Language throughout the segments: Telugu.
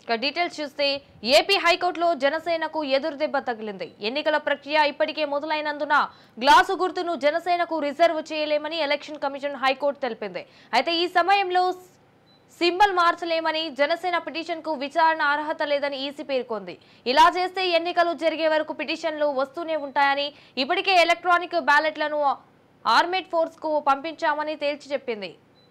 ఇక డీటెయిల్స్ చూస్తే ఏపీ హైకోర్టులో జనసేనకు ఎదురుదెబ్బ తగిలింది ఎన్నికల ప్రక్రియ ఇప్పటికే మొదలైనందున గ్లాసు గుర్తును జనసేనకు రిజర్వ్ చేయలేమని ఎలక్షన్ కమిషన్ హైకోర్టు తెలిపింది అయితే ఈ సమయంలో సింబల్ మార్చలేమని జనసేన పిటిషన్ కు విచారణ అర్హత లేదని ఈసీ పేర్కొంది ఇలా చేస్తే ఎన్నికలు జరిగే వరకు పిటిషన్లు వస్తూనే ఉంటాయని ఇప్పటికే ఎలక్ట్రానిక్ బ్యాలెట్లను ఆర్మేడ్ ఫోర్స్ కు పంపించామని తేల్చి చెప్పింది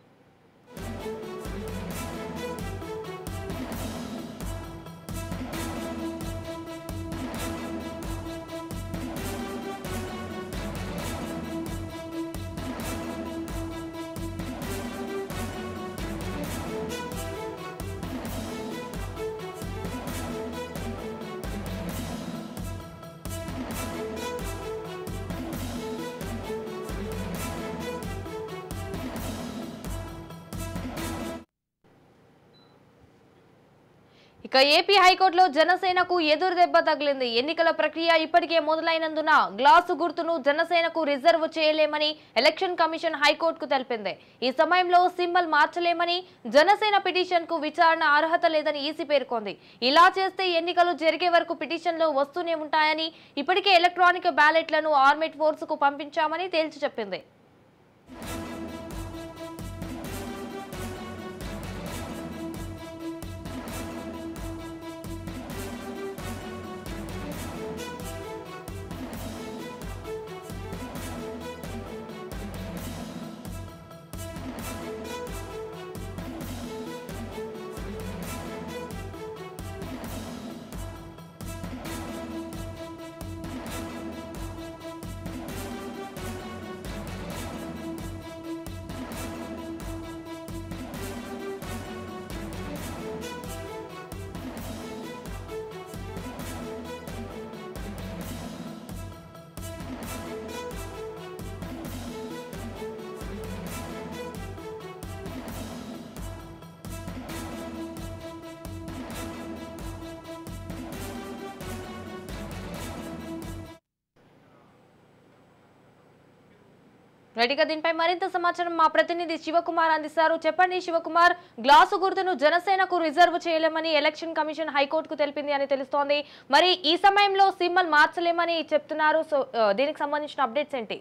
ఇక ఏపీ హైకోర్టులో జనసేనకు ఎదురు దెబ్బ తగిలింది ఎన్నికల ప్రక్రియ ఇప్పటికే మొదలైనందున గ్లాసు గుర్తును జనసేనకు రిజర్వ్ చేయలేమని ఎలక్షన్ కమిషన్ హైకోర్టుకు తెలిపింది ఈ సమయంలో సింబల్ మార్చలేమని జనసేన పిటిషన్ కు విచారణ అర్హత లేదని ఈసీ పేర్కొంది ఇలా చేస్తే ఎన్నికలు జరిగే వరకు పిటిషన్లు వస్తూనే ఉంటాయని ఇప్పటికే ఎలక్ట్రానిక్ బ్యాలెట్లను ఆర్మేట్ ఫోర్స్ కు పంపించామని తేల్చి చెప్పింది రెడీగా దీనిపై మరింత సమాచారం మా ప్రతినిధి శివకుమార్ అందిస్తారు చెప్పండి శివకుమార్ గ్లాసు గుర్తును జనసేనకు రిజర్వ్ చేయలేమని ఎలక్షన్ కమిషన్ హైకోర్టుకు తెలిపింది అని తెలుస్తోంది మరి ఈ సమయంలో సింబల్ మార్చలేమని చెప్తున్నారు సో ఆ, దీనికి సంబంధించిన అప్డేట్స్ ఏంటి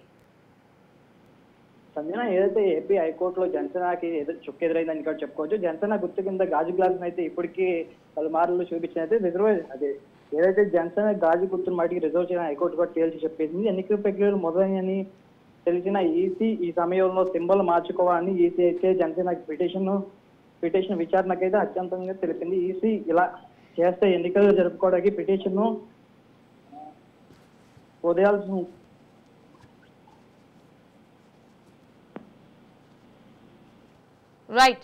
సంజన ఏదైతే ఏపీ హైకోర్టులో జనసేనకి ఎదురు చుక్కెదురైందని కూడా చెప్పుకోవచ్చు జనసేన గుర్తు కింద గాజు గ్లాస్ అయితే ఇప్పటికీ పలుమార్లు చూపించిన అయితే రిజర్వ్ అదే ఏదైతే జనసేన గాజు గుర్తును మటుకి రిజర్వ్ చేయడం హైకోర్టు కూడా తేల్చి చెప్పింది ఎన్నికల ప్రక్రియలు మొదలైనని తెలిసిన ఈసీ ఈ సమయంలో సింబల్ మార్చుకోవాలని ఈసీ అయితే జనసేన పిటిషన్ పిటిషన్ విచారణకైతే అత్యంతంగా తెలిపింది ఈసీ ఇలా చేస్తే ఎన్నికలు జరుపుకోవడానికి పిటిషన్ ఉదయాల్సిన రైట్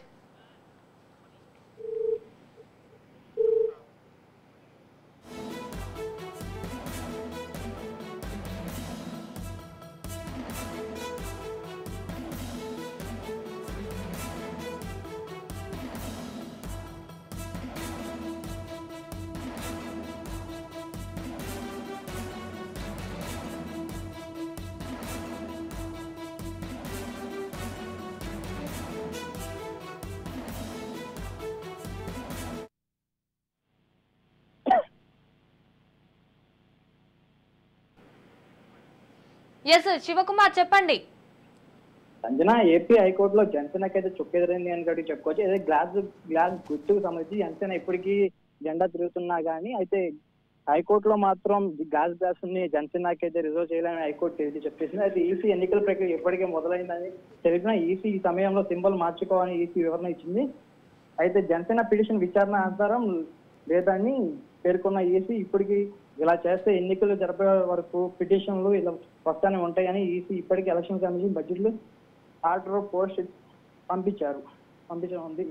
ఎస్ శివకుమార్ చెప్పండి సంజన ఏపీ హైకోర్టులో జనసేనకి అయితే చుక్కెదిరింది అని కూడా చెప్పుకోవచ్చు అదే గ్లాస్ గ్లాస్ గుర్తుకు సంబంధించి జనసేన ఇప్పటికీ జెండా తిరుగుతున్నా కానీ అయితే హైకోర్టులో మాత్రం గ్లాస్ గ్లాస్ ని జనసేనకి అయితే రిజర్వ్ చేయాలని హైకోర్టు తేల్చి చెప్పేసింది అయితే ఈసీ ఎన్నికల ప్రక్రియ ఇప్పటికే మొదలైందని తెలిసిన ఈసీ ఈ సమయంలో సింబల్ మార్చుకోవాలని ఈసీ వివరణ ఇచ్చింది అయితే జనసేన పిటిషన్ విచారణ ఆధారం లేదని పేర్కొన్న ఈసీ ఇప్పటికి ఇలా చేస్తే ఎన్నికలు జరిపే వరకు పిటిషన్లు ఇలా వస్తానే ఉంటాయని ఈసీ ఇప్పటికీ ఎలక్షన్ కమిషన్ బడ్జెట్లు ఆర్డర్ పోస్ట్ పంపించారు పంపించడం ఉంది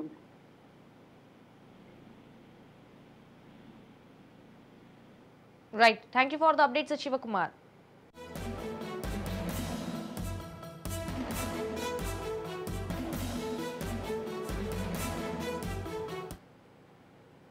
right thank you for the updates Shivakumar